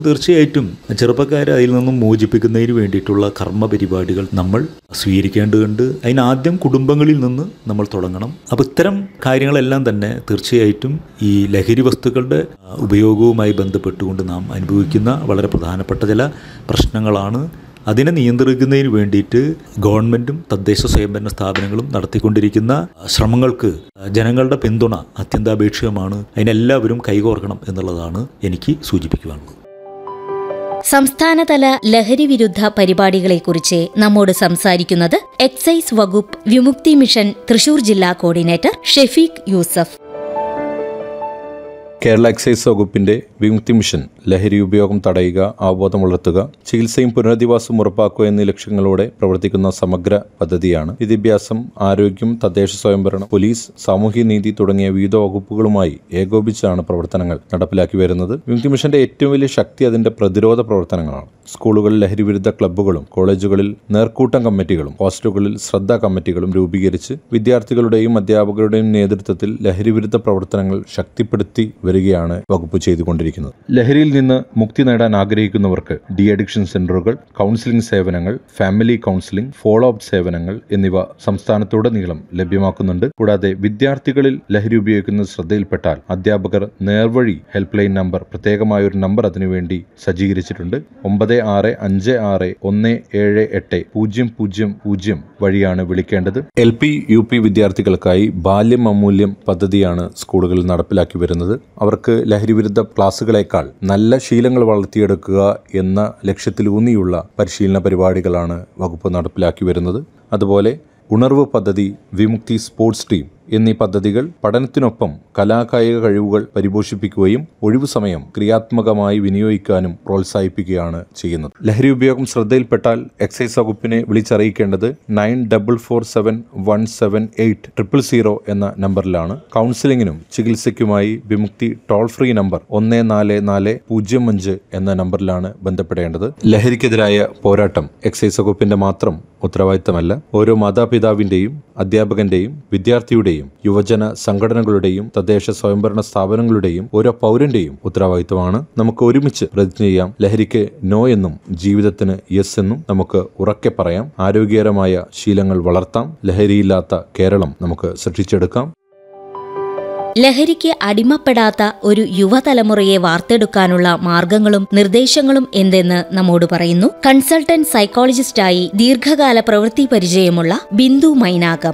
തീർച്ചയായിട്ടും ചെറുപ്പക്കാരെ അതിൽ നിന്നും മോചിപ്പിക്കുന്നതിന് വേണ്ടിയിട്ടുള്ള കർമ്മ പരിപാടികൾ നമ്മൾ സ്വീകരിക്കേണ്ടതുണ്ട് അതിനാദ്യം കുടുംബങ്ങളിൽ നിന്ന് നമ്മൾ തുടങ്ങണം അപ്പോൾ ഇത്തരം കാര്യങ്ങളെല്ലാം തന്നെ തീർച്ചയായിട്ടും ഈ ലഹരി വസ്തുക്കളുടെ ആ, ഉപയോഗവുമായി ബന്ധപ്പെട്ടുകൊണ്ട് നാം അനുഭവിക്കുന്ന വളരെ പ്രധാനപ്പെട്ട ചില പ്രശ്നങ്ങളാണ് അതിനെ നിയന്ത്രിക്കുന്നതിന് വേണ്ടിയിട്ട് ഗവൺമെൻറ്റും തദ്ദേശ സ്വയംഭരണ സ്ഥാപനങ്ങളും നടത്തിക്കൊണ്ടിരിക്കുന്ന ശ്രമങ്ങൾക്ക് ജനങ്ങളുടെ പിന്തുണ അത്യന്താപേക്ഷിതമാണ് അതിനെല്ലാവരും കൈകോർക്കണം എന്നുള്ളതാണ് എനിക്ക് സൂചിപ്പിക്കുവാനുള്ളത് സംസ്ഥാനതല ലഹരി വിരുദ്ധ പരിപാടികളെക്കുറിച്ച് നമ്മോട് സംസാരിക്കുന്നത് എക്സൈസ് വകുപ്പ് വിമുക്തി മിഷൻ തൃശൂർ ജില്ലാ കോർഡിനേറ്റർ ഷെഫീഖ് യൂസഫ് കേരള എക്സൈസ് വകുപ്പിന്റെ വിമുക്തി മിഷൻ ലഹരി ഉപയോഗം തടയുക അവബോധം വളർത്തുക ചികിത്സയും പുനരധിവാസവും ഉറപ്പാക്കുക എന്നീ ലക്ഷ്യങ്ങളോടെ പ്രവർത്തിക്കുന്ന സമഗ്ര പദ്ധതിയാണ് വിദ്യാഭ്യാസം ആരോഗ്യം തദ്ദേശ സ്വയംഭരണം പോലീസ് സാമൂഹ്യനീതി തുടങ്ങിയ വിവിധ വകുപ്പുകളുമായി ഏകോപിച്ചാണ് പ്രവർത്തനങ്ങൾ നടപ്പിലാക്കി വരുന്നത് വിമുക്തി മിഷന്റെ ഏറ്റവും വലിയ ശക്തി അതിന്റെ പ്രതിരോധ പ്രവർത്തനങ്ങളാണ് സ്കൂളുകളിൽ ലഹരി വിരുദ്ധ ക്ലബ്ബുകളും കോളേജുകളിൽ നേർക്കൂട്ടം കമ്മിറ്റികളും ഹോസ്റ്റലുകളിൽ ശ്രദ്ധാ കമ്മിറ്റികളും രൂപീകരിച്ച് വിദ്യാർത്ഥികളുടെയും അധ്യാപകരുടെയും നേതൃത്വത്തിൽ ലഹരി വിരുദ്ധ പ്രവർത്തനങ്ങൾ ശക്തിപ്പെടുത്തി വരികയാണ് വകുപ്പ് ചെയ്തുകൊണ്ടിരിക്കുന്നത് ലഹരിയിൽ നിന്ന് മുക്തി നേടാൻ ആഗ്രഹിക്കുന്നവർക്ക് ഡി അഡിക്ഷൻ സെന്ററുകൾ കൗൺസിലിംഗ് സേവനങ്ങൾ ഫാമിലി കൗൺസിലിംഗ് ഫോളോ അപ്പ് സേവനങ്ങൾ എന്നിവ സംസ്ഥാനത്തുടനീളം ലഭ്യമാക്കുന്നുണ്ട് കൂടാതെ വിദ്യാർത്ഥികളിൽ ലഹരി ഉപയോഗിക്കുന്നത് ശ്രദ്ധയിൽപ്പെട്ടാൽ അധ്യാപകർ നേർവഴി ഹെൽപ്പ് ലൈൻ നമ്പർ പ്രത്യേകമായ ഒരു നമ്പർ അതിനുവേണ്ടി സജ്ജീകരിച്ചിട്ടുണ്ട് ഒമ്പത് ആറ് അഞ്ച് ആറ് ഒന്ന് ഏഴ് എട്ട് പൂജ്യം പൂജ്യം പൂജ്യം വഴിയാണ് വിളിക്കേണ്ടത് എൽ പി യു പി വിദ്യാർത്ഥികൾക്കായി ബാല്യം അമൂല്യം പദ്ധതിയാണ് സ്കൂളുകളിൽ നടപ്പിലാക്കി വരുന്നത് അവർക്ക് ലഹരി വിരുദ്ധ ക്ലാസ്സുകളേക്കാൾ നല്ല ശീലങ്ങൾ വളർത്തിയെടുക്കുക എന്ന ലക്ഷ്യത്തിലൂന്നിയുള്ള പരിശീലന പരിപാടികളാണ് വകുപ്പ് നടപ്പിലാക്കി വരുന്നത് അതുപോലെ ഉണർവ് പദ്ധതി വിമുക്തി സ്പോർട്സ് ടീം എന്നീ പദ്ധതികൾ പഠനത്തിനൊപ്പം കലാകായിക കഴിവുകൾ പരിപോഷിപ്പിക്കുകയും ഒഴിവു സമയം ക്രിയാത്മകമായി വിനിയോഗിക്കാനും പ്രോത്സാഹിപ്പിക്കുകയാണ് ചെയ്യുന്നത് ലഹരി ഉപയോഗം ശ്രദ്ധയിൽപ്പെട്ടാൽ എക്സൈസ് വകുപ്പിനെ വിളിച്ചറിയിക്കേണ്ടത് nine double four seven one seven eight triple zero എന്ന നമ്പറിലാണ് കൗൺസിലിംഗിനും ചികിത്സയ്ക്കുമായി വിമുക്തി ടോൾ ഫ്രീ നമ്പർ ഒന്ന് നാല് നാല് പൂജ്യം അഞ്ച് എന്ന നമ്പറിലാണ് ബന്ധപ്പെടേണ്ടത് ലഹരിക്കെതിരായ പോരാട്ടം എക്സൈസ് വകുപ്പിന്റെ മാത്രം ഉത്തരവാദിത്തമല്ല ഓരോ മാതാപിതാവിന്റെയും അധ്യാപകന്റെയും വിദ്യാർത്ഥിയുടെയും യുവജന സംഘടനകളുടെയും തദ്ദേശ സ്വയംഭരണ സ്ഥാപനങ്ങളുടെയും ഓരോ പൗരന്റെയും ഉത്തരവാദിത്തമാണ് നമുക്ക് ഒരുമിച്ച് പ്രതിജ്ഞ ചെയ്യാം ലഹരിക്ക് നോ എന്നും ജീവിതത്തിന് യെസ് എന്നും നമുക്ക് ഉറക്കെ പറയാം ആരോഗ്യകരമായ ശീലങ്ങൾ വളർത്താം ലഹരിയില്ലാത്ത കേരളം നമുക്ക് സൃഷ്ടിച്ചെടുക്കാം ലഹരിക്ക് അടിമപ്പെടാത്ത ഒരു യുവതലമുറയെ വാർത്തെടുക്കാനുള്ള മാർഗങ്ങളും നിർദ്ദേശങ്ങളും എന്തെന്ന് നമ്മോട് പറയുന്നു കൺസൾട്ടന്റ് സൈക്കോളജിസ്റ്റായി ദീർഘകാല പ്രവൃത്തി പരിചയമുള്ള ബിന്ദു മൈനാകം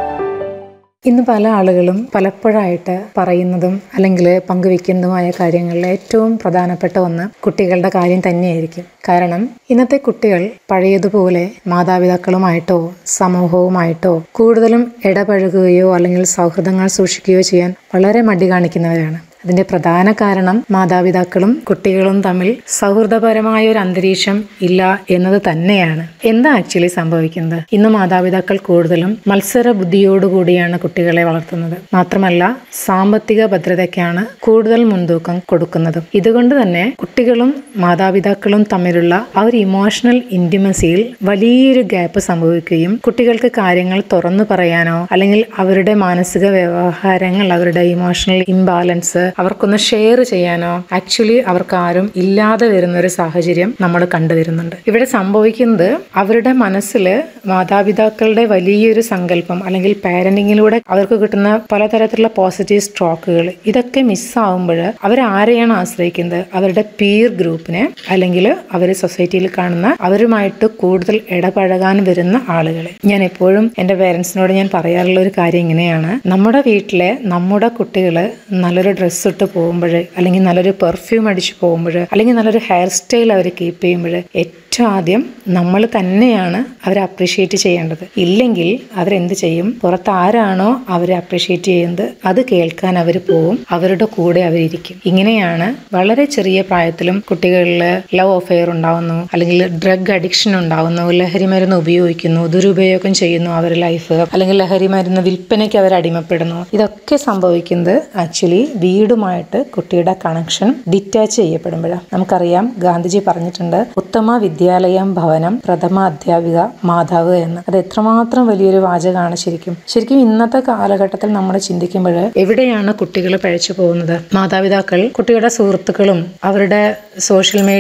ഇന്ന് പല ആളുകളും പലപ്പോഴായിട്ട് പറയുന്നതും അല്ലെങ്കിൽ പങ്കുവെക്കുന്നതുമായ കാര്യങ്ങളിൽ ഏറ്റവും പ്രധാനപ്പെട്ട ഒന്ന് കുട്ടികളുടെ കാര്യം തന്നെയായിരിക്കും കാരണം ഇന്നത്തെ കുട്ടികൾ പഴയതുപോലെ മാതാപിതാക്കളുമായിട്ടോ സമൂഹവുമായിട്ടോ കൂടുതലും ഇടപഴകുകയോ അല്ലെങ്കിൽ സൗഹൃദങ്ങൾ സൂക്ഷിക്കുകയോ ചെയ്യാൻ വളരെ മടി കാണിക്കുന്നവരാണ് അതിന്റെ പ്രധാന കാരണം മാതാപിതാക്കളും കുട്ടികളും തമ്മിൽ സൗഹൃദപരമായ ഒരു അന്തരീക്ഷം ഇല്ല എന്നത് തന്നെയാണ് എന്താ ആക്ച്വലി സംഭവിക്കുന്നത് ഇന്ന് മാതാപിതാക്കൾ കൂടുതലും മത്സര ബുദ്ധിയോടുകൂടിയാണ് കുട്ടികളെ വളർത്തുന്നത് മാത്രമല്ല സാമ്പത്തിക ഭദ്രതയ്ക്കാണ് കൂടുതൽ മുൻതൂക്കം കൊടുക്കുന്നത് ഇതുകൊണ്ട് തന്നെ കുട്ടികളും മാതാപിതാക്കളും തമ്മിലുള്ള ആ ഒരു ഇമോഷണൽ ഇന്റിമസിയിൽ വലിയൊരു ഗ്യാപ്പ് സംഭവിക്കുകയും കുട്ടികൾക്ക് കാര്യങ്ങൾ തുറന്നു പറയാനോ അല്ലെങ്കിൽ അവരുടെ മാനസിക വ്യവഹാരങ്ങൾ അവരുടെ ഇമോഷണൽ ഇംബാലൻസ് അവർക്കൊന്ന് ഷെയർ ചെയ്യാനോ ആക്ച്വലി അവർക്ക് ആരും ഇല്ലാതെ വരുന്ന ഒരു സാഹചര്യം നമ്മൾ കണ്ടുവരുന്നുണ്ട് ഇവിടെ സംഭവിക്കുന്നത് അവരുടെ മനസ്സിൽ മാതാപിതാക്കളുടെ വലിയൊരു സങ്കല്പം അല്ലെങ്കിൽ പാരന്റിങ്ങിലൂടെ അവർക്ക് കിട്ടുന്ന പലതരത്തിലുള്ള പോസിറ്റീവ് സ്ട്രോക്കുകൾ ഇതൊക്കെ മിസ്സാവുമ്പോൾ അവർ ആരെയാണ് ആശ്രയിക്കുന്നത് അവരുടെ പീർ ഗ്രൂപ്പിനെ അല്ലെങ്കിൽ അവർ സൊസൈറ്റിയിൽ കാണുന്ന അവരുമായിട്ട് കൂടുതൽ ഇടപഴകാൻ വരുന്ന ആളുകളെ ഞാൻ എപ്പോഴും എൻ്റെ പേരൻസിനോട് ഞാൻ പറയാറുള്ള ഒരു കാര്യം ഇങ്ങനെയാണ് നമ്മുടെ വീട്ടിലെ നമ്മുടെ കുട്ടികൾ നല്ലൊരു ഡ്രസ്സ് ഇട്ട് പോകുമ്പോൾ അല്ലെങ്കിൽ നല്ലൊരു പെർഫ്യൂം അടിച്ച് പോകുമ്പോൾ അല്ലെങ്കിൽ നല്ലൊരു ഹെയർ സ്റ്റൈൽ അവർ കീപ്പ് ചെയ്യുമ്പോൾ ഏറ്റവും ആദ്യം നമ്മൾ തന്നെയാണ് അവരെ അപ്രീഷിയേറ്റ് ചെയ്യേണ്ടത് ഇല്ലെങ്കിൽ അവരെന്ത് ചെയ്യും പുറത്ത് ആരാണോ അവരെ അപ്രീഷിയേറ്റ് ചെയ്യുന്നത് അത് കേൾക്കാൻ അവർ പോവും അവരുടെ കൂടെ അവരിയ്ക്കും ഇങ്ങനെയാണ് വളരെ ചെറിയ പ്രായത്തിലും കുട്ടികളിൽ ലവ് അഫെയർ ഉണ്ടാവുന്നു അല്ലെങ്കിൽ ഡ്രഗ് അഡിക്ഷൻ ഉണ്ടാവുന്നു ലഹരി മരുന്ന് ഉപയോഗിക്കുന്നു ദുരുപയോഗം ചെയ്യുന്നു അവരുടെ ലൈഫ് അല്ലെങ്കിൽ ലഹരി മരുന്ന് വിൽപ്പനയ്ക്ക് അവർ അടിമപ്പെടുന്നു ഇതൊക്കെ സംഭവിക്കുന്നത് ആക്ച്വലി വീട് വീടുമായിട്ട് കുട്ടിയുടെ കണക്ഷൻ ഡിറ്റാച്ച് ചെയ്യപ്പെടുമ്പോഴാണ് നമുക്കറിയാം ഗാന്ധിജി പറഞ്ഞിട്ടുണ്ട് ഉത്തമ വിദ്യാലയം ഭവനം പ്രഥമ അധ്യാപിക മാതാവ് എന്ന് അത് എത്രമാത്രം വലിയൊരു വാചകമാണ് ശരിക്കും ശരിക്കും ഇന്നത്തെ കാലഘട്ടത്തിൽ നമ്മൾ ചിന്തിക്കുമ്പോൾ എവിടെയാണ് കുട്ടികൾ പഴച്ചു പോകുന്നത് മാതാപിതാക്കൾ കുട്ടിയുടെ സുഹൃത്തുക്കളും അവരുടെ സോഷ്യൽ മീഡിയ